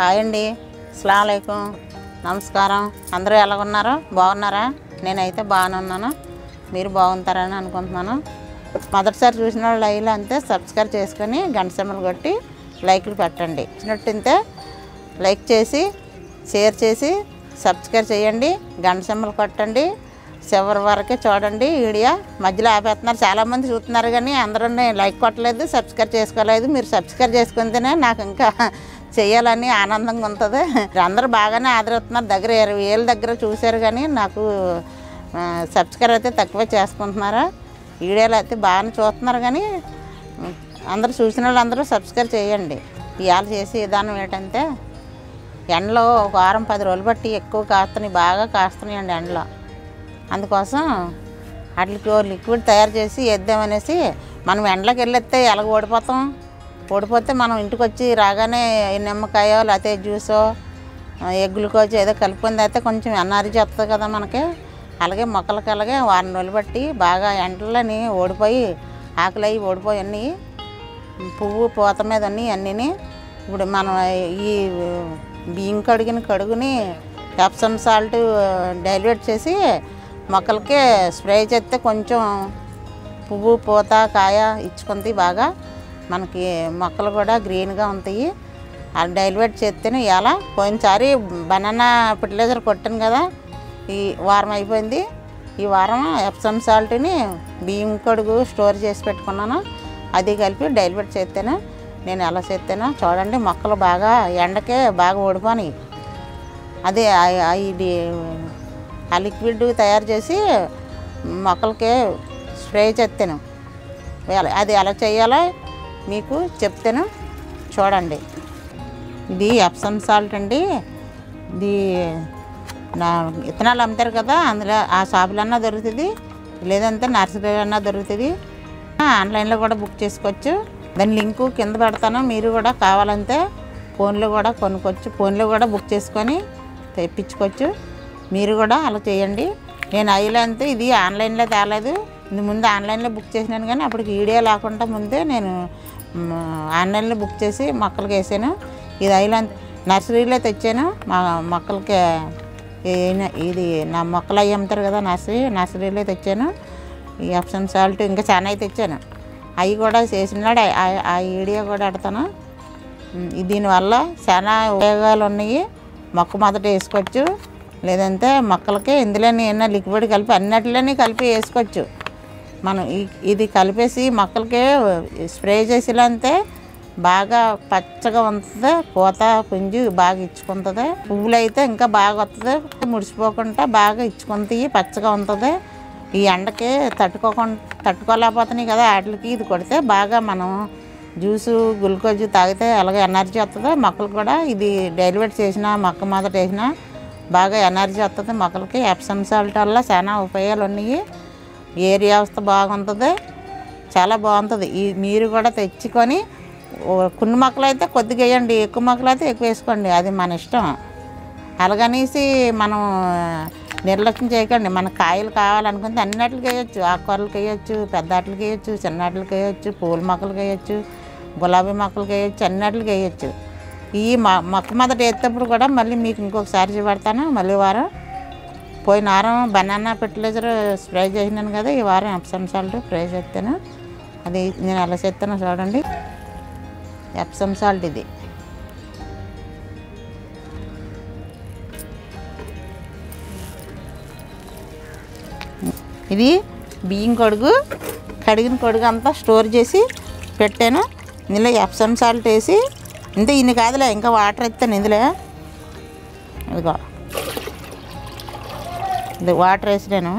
hi అండి అస్సలామలైకుం నమస్కారం అందరూ ఎలా ఉన్నారు బాగున్నారా నేనైతే బాగానే ఉన్నాను మీరు బాగుంటారని అనుకుంటున్నాను మొదటిసారి చూసిన వాళ్ళు లైవ్లో అంతే సబ్స్క్రైబ్ చేసుకొని గంట సింబల్ కొట్టి లైక్లు పెట్టండి వచ్చినట్టుంటే లైక్ చేసి షేర్ చేసి సబ్స్క్రైబ్ చేయండి గంట సింబల్ కొట్టండి చివరి వరకే చూడండి వీడియో మధ్యలో ఆపేస్తున్నారు చాలామంది చూస్తున్నారు కానీ అందరూ లైక్ కొట్టలేదు సబ్స్క్రైబ్ చేసుకోలేదు మీరు సబ్స్క్రైబ్ చేసుకుంటేనే నాకు ఇంకా చేయాలని ఆనందంగా ఉంటుంది అందరూ బాగానే ఆదరిస్తున్నారు దగ్గర ఇరవై ఏళ్ళ దగ్గర చూశారు కానీ నాకు ఆ, సబ్స్క్రైబ్ అయితే తక్కువ చేసుకుంటున్నారు వీడియోలు అయితే బాగానే చూస్తున్నారు కానీ ఉం, అందరూ చూసిన వాళ్ళు అందరూ సబ్స్క్రైబ్ చేయండి ఇవాళ చేసే విధానం ఏంటంటే ఎండలో ఒక వారం పది రోజులు బట్టి ఎక్కువ కాస్తున్నాయి బాగా కాస్తున్నాయండి ఎండలో అందుకోసం వాటికి ఓ లిక్విడ్ తయారు చేసి వేద్దామనేసి మనం ఎండలోకి వెళ్ళేస్తే ఎలాగ ఓడిపోతాం ఓడిపోతే మనం ఇంటికి వచ్చి రాగానే ఈ నిమ్మకాయో లేకపోతే జ్యూసో ఎగ్ గ్లూకోజ్ ఏదో కలుపుకుంది అయితే కొంచెం ఎనర్జీ వస్తుంది కదా మనకి అలాగే మొక్కలకి అలాగే వారం రోజులు బట్టి బాగా ఎండలని ఓడిపోయి ఆకులు అవి ఓడిపోయి అన్నీ పువ్వు పూత మీద అన్నీ అన్నీ ఇప్పుడు మనం ఈ బియ్యం కడిగిన కడుగుని ఎప్సమ్ సాల్ట్ డైల్యూట్ చేసి మొక్కలకి స్ప్రే చేస్తే కొంచెం పువ్వు పూత కాయ ఇచ్చుకుంది బాగా మనకి మొక్కలు కూడా గ్రీన్గా ఉంటాయి అది డైల్యూట్ చేస్తేనే ఇలా పోయినసారి బనానా ఫర్టిలైజర్ కొట్టాను కదా ఈ వారం అయిపోయింది ఈ వారం ఎప్సమ్ సాల్ట్ని బియ్యం కడుగు స్టోర్ చేసి పెట్టుకున్నాను అది కలిపి డైల్యూట్ చేస్తేనే నేను ఎలా చేస్తానో చూడండి మొక్కలు బాగా ఎండకే బాగా ఓడిపోయి అదే ఆ- ఆ ఇది ఆ లిక్విడ్ తయారు చేసి మొక్కలకి స్ప్రే చేస్తాను ఎలా- అది ఎలా చేయాలో మీకు చెప్తాను చూడండి ఇది ఎప్సమ్ సాల్ట్ అండి ఇది నా విత్తనాలు అమ్ముతారు కదా అందులో ఆ షాపులన్నా దొరుకుతుంది లేదంటే నర్సరీ అన్నా దొరుకుతుంది ఆన్లైన్లో కూడా బుక్ చేసుకోవచ్చు దాని లింకు కింద పెడతాను మీరు కూడా కావాలంటే ఫోన్లో కూడా కొనుక్కోవచ్చు ఫోన్లో కూడా బుక్ చేసుకొని తెప్పించుకోవచ్చు మీరు కూడా అలా చేయండి నేను ఐలో అంతే ఇది ఆన్లైన్లో తేలేదు ఇది ముందు ఆన్లైన్లో బుక్ చేసినాను కానీ అప్పటికి వీడియో లేకుండా ముందే నేను మ్, ఆన్లైన్లో బుక్ చేసి మొక్కలకి వేసాను ఇది ఐలో అంతే నర్సరీలో తెచ్చాను మా మొక్కలకి ఏ- ఇది నా మొక్కలు అవి అమ్ముతారు కదా నర్సరీ నర్సరీలో తెచ్చాను ఈ ఎప్సమ్ సాల్ట్ ఇంకా చాలా అయితే తెచ్చాను అవి కూడా చేసినాడు ఆ- ఆ- ఆ వీడియో కూడా పెడతాను ఉమ్, ఇది దీనివల్ల చాలా ఉపయోగాలు ఉన్నాయి మొక్క మొదట వేసుకోవచ్చు లేదంటే మొక్కలకి ఇందులోని ఏమైనా లిక్విడ్ కలిపి అన్నిటిలోని కలిపి వేసుకోవచ్చు మనం ఈ- ఇది కలిపేసి మొక్కలకి స్ప్రే చేసేలంతే బాగా పచ్చగా ఉంటుంది పూత పుంజు బాగా ఇచ్చుకుంటుంది పువ్వులు అయితే ఇంకా బాగా వస్తుంది ముడిచిపోకుండా బాగా ఇచ్చుకుంటాయి పచ్చగా ఉంటుంది ఈ ఎండకి తట్టుకోకుండా తట్టుకోలేకపోతున్నాయి కదా వాటికి ఇది కొడితే బాగా మనం జ్యూసు గ్లూకోజ్ తాగితే అలాగే ఎనర్జీ వస్తుంది మొక్కలు కూడా ఇది డైల్యూట్ చేసిన మొక్క మొదట వేసిన బాగా ఎనర్జీ వస్తుంది మొక్కలకి ఎప్సమ్ సాల్ట్ వల్ల చాలా ఉపయోగాలు ఉన్నాయి ఏరియా వ్యవస్థ బాగుంటుంది చాలా బాగుంటుంది ఈ మీరు కూడా తెచ్చుకొని ఓ కొన్ని మొక్కలు అయితే కొద్దిగా వేయండి ఎక్కువ మొక్కలు అయితే ఎక్కువ వేసుకోండి అది మన ఇష్టం అలాగనేసి మనం నిర్లక్ష్యం చేయకండి మన కాయలు కావాలనుకుంటే అన్నిటికి వేయచ్చు ఆకుకూరలకి వేయచ్చు పెద్ద వాటికి వేయచ్చు చిన్న వాటికి వేయచ్చు పూల మొక్కలకి వేయచ్చు గులాబీ మొక్కలకి వేయచ్చు అన్నిటికి వేయచ్చు ఈ మొ- మొక్క మొదట వేసేటప్పుడు కూడా మళ్ళీ మీకు ఇంకొకసారి చూపెడతాను మళ్ళీ వారం పోయిన వారం బనానా ఫెర్టిలైజర్ స్ప్రే చేసినాను కదా ఈ వారం ఎప్సమ్ సాల్ట్ స్ప్రే చేస్తాను అది నేను ఎలా చేస్తానో చూడండి ఎప్సమ్ సాల్ట్ ఇది ఇది బియ్యం కొడుగు కడిగిన కొడుగు అంతా స్టోర్ చేసి పెట్టాను ఇందులో ఎప్సమ్ సాల్ట్ వేసి ఇంతే ఇన్ని కాదులే ఇంకా వాటర్ ఎత్తాను ఇందులో ఇదిగో ఇది వాటర్ వేసినాను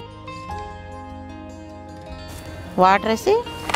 వాటర్ వేసి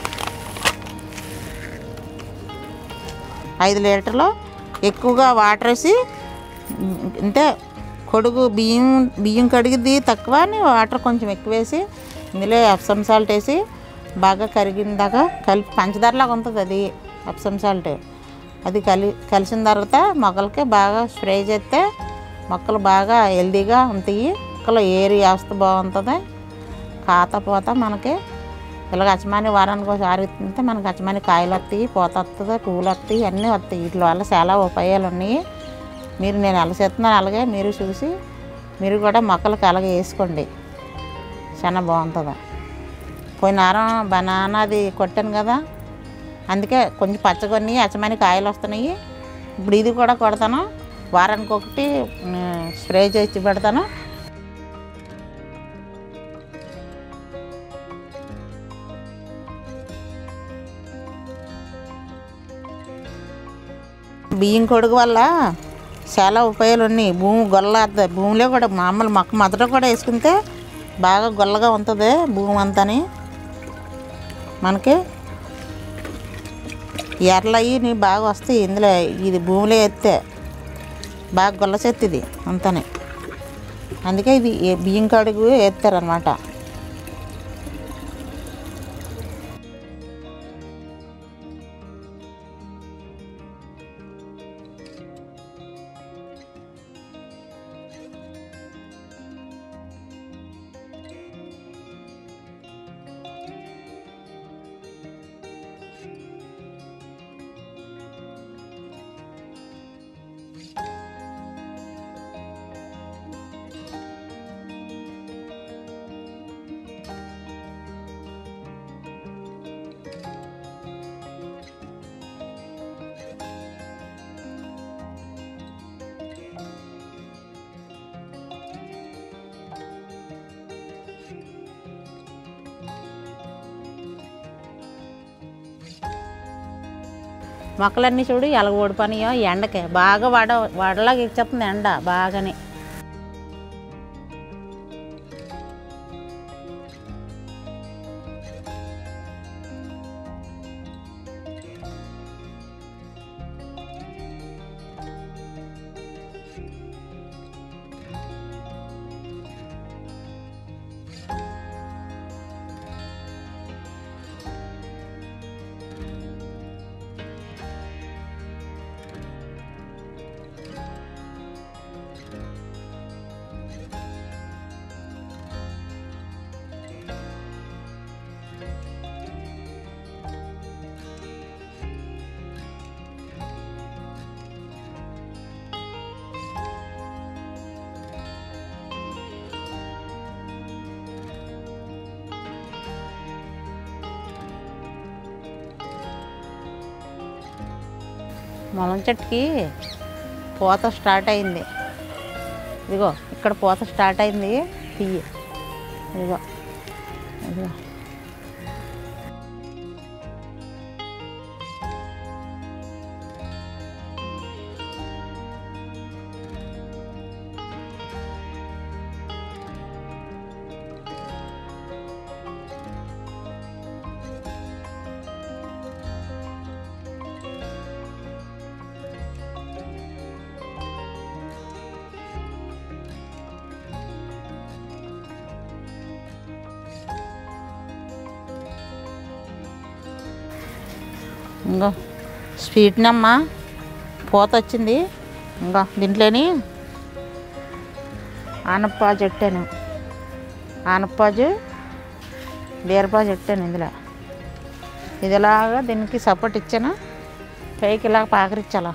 ఐదు లీటర్లు ఎక్కువగా వాటర్ వేసి అంటే కొడుగు బియ్యం బియ్యం కడిగిద్ది తక్కువ అని వాటర్ కొంచెం ఎక్కువ వేసి ఇందులో ఎప్సమ్ సాల్ట్ వేసి బాగా కరిగిన దాకా కలిపి పంచదారలాగా ఉంటుంది అది ఎప్సమ్ సాల్ట్ అది కలి కలిసిన తర్వాత మొక్కలకి బాగా స్ప్రే చేస్తే మొక్కలు బాగా హెల్దీగా ఉంటాయి మొక్కలు ఏరి వ్యవస్థ బాగుంటుంది కాత పోత మనకి ఇలాగ అచ్చమాని వారానికి ఒకసారి తింటే మనకి అచ్చమాని కాయలు వస్తాయి పూత వస్తుంది పువ్వులు వస్తాయి అన్నీ వస్తాయి వీటి వల్ల చాలా ఉపయోగాలు ఉన్నాయి మీరు నేను ఎలా చేస్తున్నాను అలాగే మీరు చూసి మీరు కూడా మొక్కలకి అలాగే వేసుకోండి చాలా బాగుంటుంది పోయిన వారం బనానా అది కొట్టాను కదా అందుకే కొంచెం పచ్చగొన్ని అచ్చమని కాయలు వస్తున్నాయి ఇప్పుడు ఇది కూడా కొడతాను వారానికి ఒకటి ఉమ్, స్ప్రే చేసి పెడతాను బియ్యం కొడుకు వల్ల చాలా ఉపయోగాలు ఉన్నాయి భూమి గొల్ల భూమిలో కూడా మామూలు మొక్క మొదట కూడా వేసుకుంటే బాగా గొల్లగా ఉంటుంది భూమి అంతాని మనకి ఎర్రలు అయ్యి నీ బాగా వస్తాయి ఇందులో ఇది భూమిలో ఎత్తే బాగా గొల్ల చెత్త ఇది అంతనే అందుకే ఇది ఏ- బియ్యం కడుగు ఎత్తారనమాట మొక్కలన్నీ చూడు ఎలాగ ఓడిపోయినాయో ఎండకి బాగా వడ వడలాగా ఇచ్చేస్తుంది ఎండ బాగానే మొలం చెట్టుకి పూత స్టార్ట్ అయింది ఇదిగో ఇక్కడ పూత స్టార్ట్ అయింది తీయి ఇదిగో ఇదిగో ఇంకో స్వీట్నమ్మా పూత వచ్చింది ఇంకా దీంట్లోని ఆనప్పాజు పెట్టాను ఆనప్పాజు బీరపాజు పెట్టాను ఇందులో ఇది ఇలాగా దీనికి సపోర్ట్ ఇచ్చాను పైకి ఇలా పాకరిచ్చాలా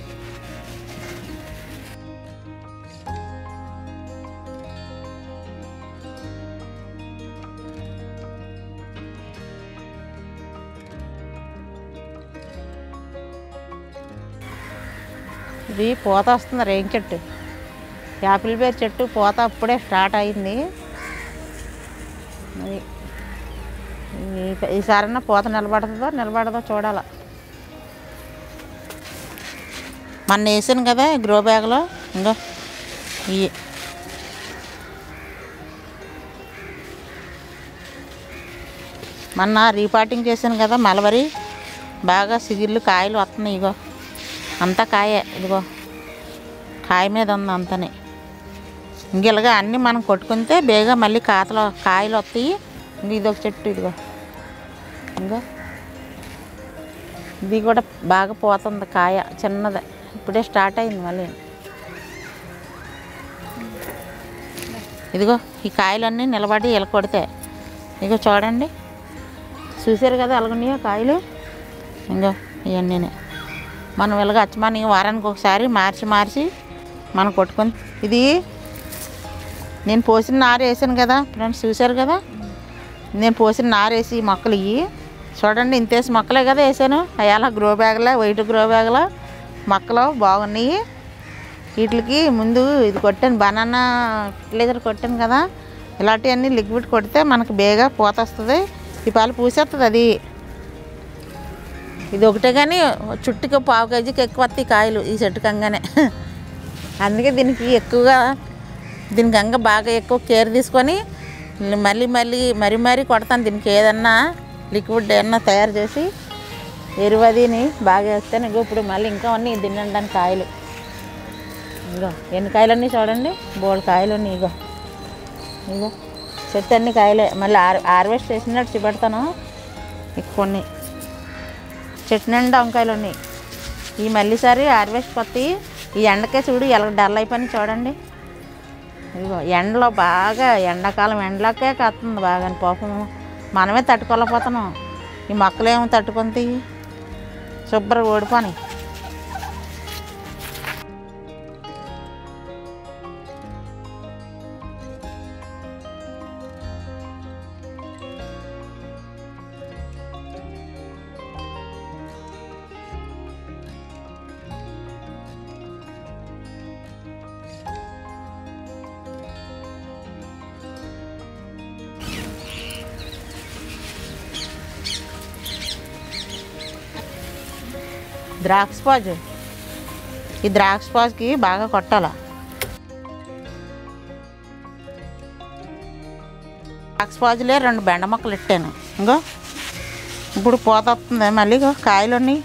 ఇది పూత వస్తుంది రేం చెట్టు యాపిల్ బేర్ చెట్టు పూత అప్పుడే స్టార్ట్ అయింది అది ఈ- ఈసారన్నా పూత నిలబడుతుందో నిలబడదో చూడాల మొన్న వేసాను కదా గ్రో బ్యాగ్లో ఇంకో ఇవి మొన్న రీపాటింగ్ చేశాను కదా మలబరి బాగా సిగిర్లు కాయలు వస్తున్నాయి ఇగో అంతా కాయే ఇదిగో కాయ మీద ఉంది అంతనే ఇంకెలాగా అన్నీ మనం కొట్టుకుంటే బేగా మళ్ళీ కాతలు కాయలు వస్తాయి ఇంక ఇది ఒక చెట్టు ఇదిగో ఇంకో ఇది కూడా బాగా పోతుంది కాయ చిన్నది ఇప్పుడే స్టార్ట్ అయింది మళ్ళీ ఇదిగో ఈ కాయలన్నీ నిలబడి ఇలా కొడితే ఇగో చూడండి చూసారు కదా ఎలాగున్నాయో కాయలు ఇంకో ఇవన్నీ మనం ఇలాగ అచ్చమాని వారానికి ఒకసారి మార్చి మార్చి మనం కొట్టుకొని ఇది నేను పోసిన నారు వేసాను కదా ఫ్రెండ్స్ చూశారు కదా నేను పోసిన నారు వేసి ఈ మొక్కలు ఇవి చూడండి ఇంతేసి మొక్కలే కదా వేసాను అలా గ్రో బ్యాగ్లో వైట్ గ్రో బ్యాగ్లో మొక్కలు బాగున్నాయి వీటికి ముందు ఇది కొట్టాను బనానా ఫర్టిలైజర్ కొట్టాను కదా ఇలాంటివన్నీ లిక్విడ్ కొడితే మనకు బేగా పూత వస్తుంది ఈ పాలు పూసేస్తుంది అది ఇది ఒకటే కానీ చుట్టుకు పావు కేజీకి ఎక్కువ వస్తాయి కాయలు ఈ చెట్టు కంగానే అందుకే దీనికి ఎక్కువగా దీనికి అంగా బాగా ఎక్కువ కేర్ తీసుకొని మళ్ళీ మళ్ళీ మరీ మరీ కొడతాను దీనికి ఏదన్నా లిక్విడ్ ఏమన్నా తయారు చేసి ఎరువదిని బాగా వేస్తాను ఇగో ఇప్పుడు మళ్ళీ ఇంకా ఉన్నాయి తినడానికి కాయలు ఇగో ఎన్ని కాయలన్నీ చూడండి బోల్ కాయలు ఉన్నాయి ఇగో ఇగో చెట్టు అన్ని కాయలే మళ్ళీ ఆర్ హార్వెస్ట్ చేసినట్టు చూపెడతాను ఇక కొన్ని చెట్టు నిండా వంకాయలు ఉన్నాయి ఈ మళ్ళీసారి హార్వెస్ట్ కొత్త ఈ ఎండకే చూడు ఎలా డల్ అయిపోయి చూడండి ఇదిగో ఎండలో బాగా ఎండాకాలం ఎండలకే కత్తుంది బాగా పాపం మనమే తట్టుకోలేకపోతున్నాం ఈ మొక్కలేమో తట్టుకుంటాయి శుభ్రంగా ఓడిపోని ద్రాక్ష పాజు ఈ ద్రాక్ష పాజుకి బాగా కొట్టాల ద్రాక్ష పాజులే రెండు బెండ మొక్కలు ఇట్టాను ఇంకో ఇప్పుడు పోత వస్తుంది మళ్ళీ ఇగో కాయలు ఉన్నాయి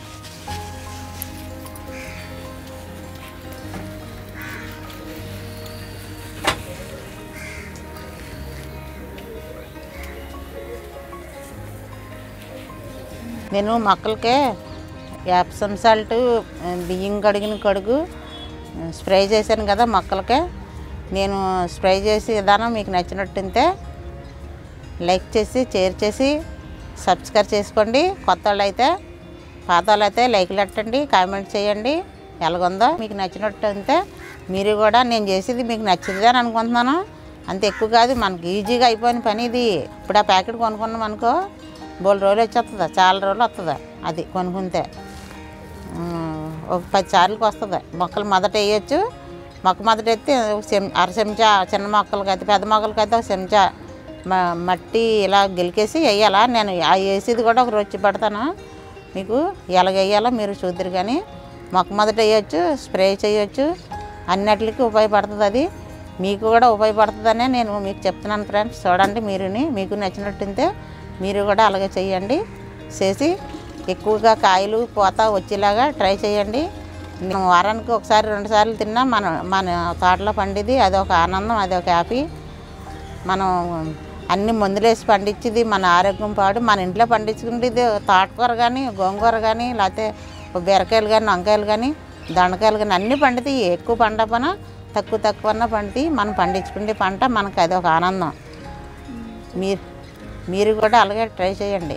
నేను మొక్కలకే యాప్సమ్ సాల్ట్ బియ్యం కడిగిన కడుగు స్ప్రే చేశాను కదా మొక్కలకే నేను స్ప్రే చేసి విధానం మీకు నచ్చినట్టుంటే లైక్ చేసి షేర్ చేసి సబ్స్క్రైబ్ చేసుకోండి కొత్త వాళ్ళు అయితే పాత వాళ్ళు అయితే లైక్లు పెట్టండి కామెంట్ చేయండి ఎలాగుందో మీకు నచ్చినట్టు అంతే మీరు కూడా నేను చేసేది మీకు నచ్చింది అని అనుకుంటున్నాను అంత ఎక్కువ కాదు మనకి ఈజీగా అయిపోయిన పని ఇది ఇప్పుడు ఆ ప్యాకెట్ కొనుక్కున్నాం అనుకో బోల్ రోజులు వచ్చేస్తుంది చాలా రోజులు వస్తుంది అది కొనుక్కుంటే ఉమ్, ఒక పది సార్లకి వస్తుంది మొక్కలు మొదట వేయచ్చు మొక్క మొదట ఎత్తి ఒక చెం అర చెంచా చిన్న మొక్కలకి అయితే పెద్ద మొక్కలకి అయితే ఒక చెంచా మ- మట్టి ఇలా గెలికేసి వేయాలా నేను ఆ వేసేది కూడా ఒక రోజు పెడతాను మీకు ఎలాగ వేయాలో మీరు చూద్దరు కానీ మొక్క మొదట వేయచ్చు స్ప్రే చేయొచ్చు అన్నిటికీ ఉపయోగపడుతుంది అది మీకు కూడా ఉపయోగపడుతుందనే నేను మీకు చెప్తున్నాను ఫ్రెండ్స్ చూడండి మీరుని మీకు నచ్చినట్టుంటే మీరు కూడా అలాగే చేయండి చేసి ఎక్కువగా కాయలు పూత వచ్చేలాగా ట్రై చేయండి నేను వారానికి ఒకసారి రెండు సార్లు తిన్నా మన మన తోటలో పండిది అదొక ఆనందం అదొక హ్యాపీ మనం అన్ని మందులేసి పండించేది మన ఆరోగ్యం పాడు మన ఇంట్లో పండించుకునేది తోటకూర కానీ గోంగూర కానీ లేకపోతే బీరకాయలు కానీ వంకాయలు కానీ దొండకాయలు కానీ అన్నీ పండుతాయి ఎక్కువ పండపన తక్కువ తక్కువ పండుతాయి మనం పండించుకునే పంట మనకు అది ఒక ఆనందం మీరు మీరు కూడా అలాగే ట్రై చేయండి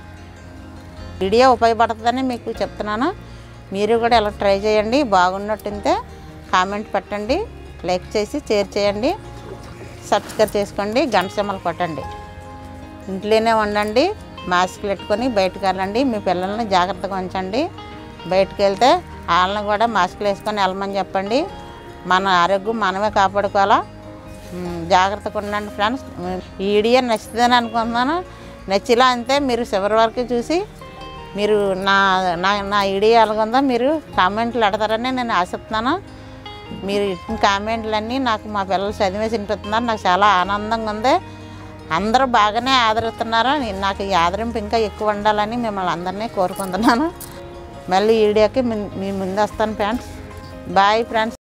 వీడియో ఉపయోగపడుతుందని మీకు చెప్తున్నాను మీరు కూడా ఇలా ట్రై చేయండి బాగున్నట్టుంటే కామెంట్ పెట్టండి లైక్ చేసి షేర్ చేయండి సబ్స్క్రైబ్ చేసుకోండి గంట సింబల్ కొట్టండి ఇంట్లోనే ఉండండి మాస్క్ పెట్టుకొని బయటకు వెళ్ళండి మీ పిల్లల్ని జాగ్రత్తగా ఉంచండి బయటకు వెళ్తే వాళ్ళని కూడా మాస్క్లు వేసుకొని వెళ్ళమని చెప్పండి మన ఆరోగ్యం మనమే కాపాడుకోవాలా ఉమ్, జాగ్రత్తగా ఉండండి ఫ్రెండ్స్ ఈ వీడియో నచ్చుతుందని అనుకుంటున్నాను నచ్చిలా అంతే మీరు చివరి వరకు చూసి మీరు నా నా నా వీడియో ఎలాగుందో మీరు కామెంట్లు పెడతారని నేను ఆశిస్తున్నాను మీరు ఇచ్చిన కామెంట్లన్నీ నాకు మా పిల్లలు చదివేసి వినిపిస్తున్నారు నాకు చాలా ఆనందంగా ఉంది అందరూ బాగానే ఆదరిస్తున్నారు నేను- నాకు ఈ ఆదరింపు ఇంకా ఎక్కువ ఉండాలని మిమ్మల్ని అందరినీ కోరుకుంటున్నాను మళ్ళీ ఈ వీడియోకి మీ మీ ముందు వస్తాను ఫ్రెండ్స్ బాయ్ ఫ్రెండ్స్